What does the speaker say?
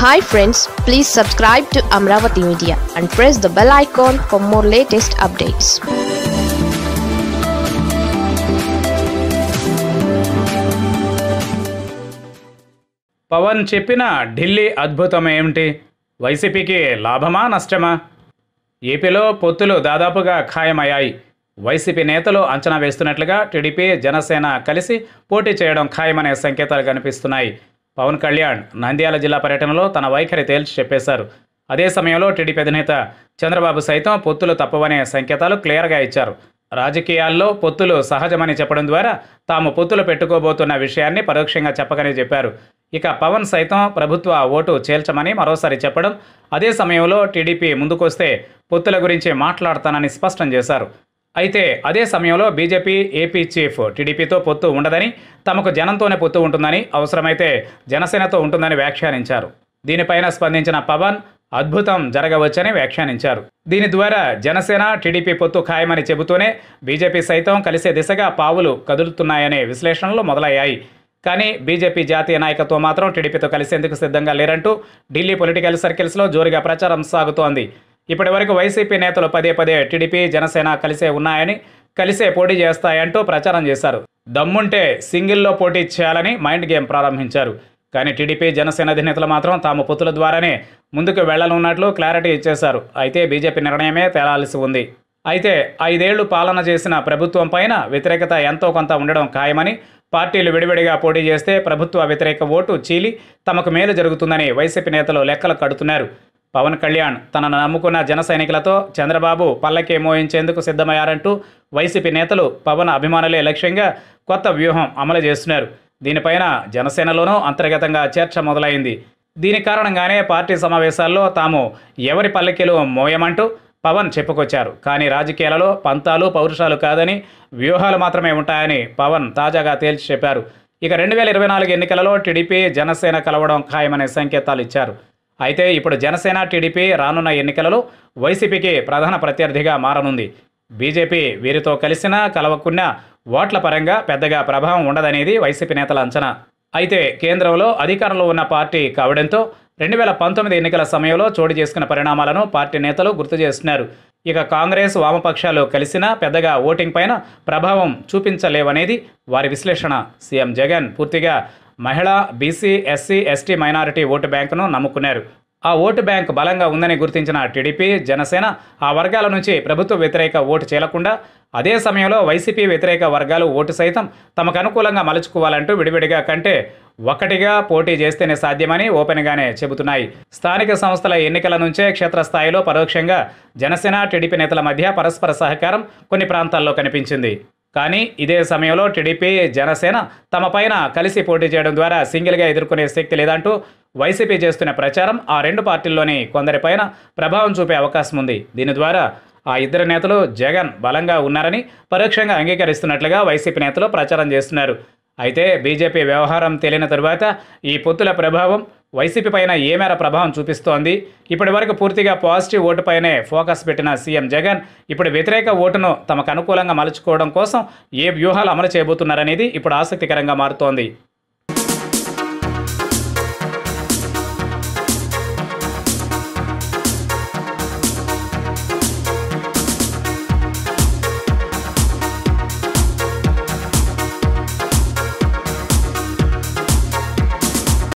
hi friends please subscribe to Amaravati media and press the bell icon for more latest updates Pavan చెప్పిన ఢిల్లీ అద్భుతం ఏమిటి వైసీపీకి లాభమా నష్టమా ఏపీలో పొత్తులు దాదాపుగా ఖాయమయ్యాయి వైసీపీ నేతలు అంచనా వేస్తున్నట్లుగా టీడీపీ జనసేన కలిసి పోటీ చేయడం ఖాయమనే సంకేతాలు కనిపిస్తున్నాయి పవన్ కళ్యాణ్ నంద్యాల జిల్లా పర్యటనలో తన వైఖరి తేల్చి చెప్పేశారు అదే సమయంలో టీడీపీ అధినేత చంద్రబాబు సైతం పొత్తులు తప్పవనే సంకేతాలు క్లియర్గా ఇచ్చారు రాజకీయాల్లో పొత్తులు సహజమని చెప్పడం ద్వారా తాము పొత్తులు పెట్టుకోబోతున్న విషయాన్ని పరోక్షంగా చెప్పకనే చెప్పారు ఇక పవన్ సైతం ప్రభుత్వ ఓటు చేల్చమని మరోసారి చెప్పడం అదే సమయంలో టీడీపీ ముందుకొస్తే పొత్తుల గురించి మాట్లాడతానని స్పష్టం చేశారు అయితే అదే సమయంలో బీజేపీ ఏపీ చీఫ్ టీడీపీతో పొత్తు ఉండదని తమకు జనంతోనే పొత్తు ఉంటుందని అవసరమైతే జనసేనతో ఉంటుందని వ్యాఖ్యానించారు దీనిపైన స్పందించిన పవన్ అద్భుతం జరగవచ్చని వ్యాఖ్యానించారు దీని ద్వారా జనసేన టీడీపీ పొత్తు ఖాయమని చెబుతూనే బీజేపీ సైతం కలిసే దిశగా పావులు కదులుతున్నాయనే విశ్లేషణలు మొదలయ్యాయి కానీ బీజేపీ జాతీయ నాయకత్వం మాత్రం టీడీపీతో కలిసేందుకు సిద్ధంగా లేరంటూ ఢిల్లీ పొలిటికల్ సర్కిల్స్లో జోరుగా ప్రచారం సాగుతోంది ఇప్పటి వరకు వైసీపీ నేతలు పదే పదే టీడీపీ జనసేన కలిసే ఉన్నాయని కలిసే పోటీ చేస్తాయంటూ ప్రచారం చేశారు దమ్ముంటే సింగిల్లో పోటీ చేయాలని మైండ్ గేమ్ ప్రారంభించారు కానీ టీడీపీ జనసేన అధినేతలు మాత్రం తాము పొత్తుల ద్వారానే ముందుకు వెళ్లనున్నట్లు క్లారిటీ ఇచ్చేశారు అయితే బీజేపీ నిర్ణయమే తేలాల్సి ఉంది అయితే ఐదేళ్లు పాలన చేసిన ప్రభుత్వం పైన వ్యతిరేకత ఎంతో కొంత ఉండడం ఖాయమని పార్టీలు విడివిడిగా పోటీ చేస్తే ప్రభుత్వ వ్యతిరేక ఓటు చీలి తమకు మేలు జరుగుతుందని వైసీపీ నేతలు లెక్కలు కడుతున్నారు పవన్ కళ్యాణ్ తనను నమ్ముకున్న జన సైనికులతో చంద్రబాబు పల్లకి మోయించేందుకు సిద్ధమయ్యారంటూ వైసీపీ నేతలు పవన్ అభిమానులే లక్ష్యంగా కొత్త వ్యూహం అమలు చేస్తున్నారు దీనిపైన జనసేనలోనూ అంతర్గతంగా చర్చ మొదలైంది దీని కారణంగానే పార్టీ సమావేశాల్లో తాము ఎవరి పల్లకీలు మోయమంటూ పవన్ చెప్పుకొచ్చారు కానీ రాజకీయాలలో పంతాలు పౌరుషాలు కాదని వ్యూహాలు మాత్రమే ఉంటాయని పవన్ తాజాగా తేల్చి చెప్పారు ఇక రెండు వేల ఇరవై నాలుగు ఎన్నికలలో టీడీపీ జనసేన కలవడం ఖాయమనే సంకేతాలు ఇచ్చారు అయితే ఇప్పుడు జనసేన టీడీపీ రానున్న ఎన్నికలలో వైసీపీకి ప్రధాన ప్రత్యర్థిగా మారనుంది బీజేపీ వీరితో కలిసినా కలవకున్నా ఓట్ల పరంగా పెద్దగా ప్రభావం ఉండదనేది వైసీపీ నేతల అంచనా అయితే కేంద్రంలో అధికారంలో ఉన్న పార్టీ కావడంతో రెండు వేల పంతొమ్మిది ఎన్నికల సమయంలో చోటు చేసుకున్న పరిణామాలను పార్టీ నేతలు గుర్తు చేస్తున్నారు ఇక కాంగ్రెస్ వామపక్షాలు కలిసినా పెద్దగా ఓటింగ్ పైన ప్రభావం చూపించలేవనేది వారి విశ్లేషణ సీఎం జగన్ పూర్తిగా మహిళా BC SC ST minority vote బ్యాంకును నమ్ముకున్నారు ఆ ఓటు బ్యాంక్ బలంగా ఉందని గుర్తించిన టీడీపీ జనసేన ఆ వర్గాల నుంచి ప్రభుత్వ వ్యతిరేక ఓటు చేయకుండా అదే సమయంలో వైసీపీ వ్యతిరేక వర్గాలు ఓటు సైతం తమకు అనుకూలంగా మలుచుకోవాలంటూ విడివిడిగా కంటే ఒక్కటిగా పోటీ చేస్తేనే సాధ్యమని ఓపెన్గానే చెబుతున్నాయి స్థానిక సంస్థల ఎన్నికల నుంచే క్షేత్రస్థాయిలో పరోక్షంగా జనసేన టీడీపీ నేతల మధ్య పరస్పర సహకారం కొన్ని ప్రాంతాల్లో కనిపించింది కానీ ఇదే సమయంలో టీడీపీ జనసేన తమ పైన కలిసి పోటీ చేయడం ద్వారా సింగిల్గా ఎదుర్కొనే శక్తి లేదంటూ వైసీపీ చేస్తున్న ప్రచారం ఆ రెండు పార్టీల్లోని కొందరిపైన ప్రభావం చూపే అవకాశం ఉంది దీని ద్వారా ఆ ఇద్దరు నేతలు జగన్ బలంగా ఉన్నారని పరోక్షంగా అంగీకరిస్తున్నట్లుగా వైసీపీ నేతలు ప్రచారం చేస్తున్నారు అయితే బీజేపీ వ్యవహారం తేలిన తరువాత ఈ పొత్తుల ప్రభావం వైసీపీ పైన ఏ మేర ప్రభావం చూపిస్తోంది ఇప్పటి వరకు పూర్తిగా పాజిటివ్ ఓటుపైనే ఫోకస్ పెట్టిన సీఎం జగన్ ఇప్పుడు వ్యతిరేక ఓటును తమకు అనుకూలంగా మలుచుకోవడం కోసం ఏ వ్యూహాలు అమలు చేయబోతున్నారనేది ఇప్పుడు ఆసక్తికరంగా మారుతోంది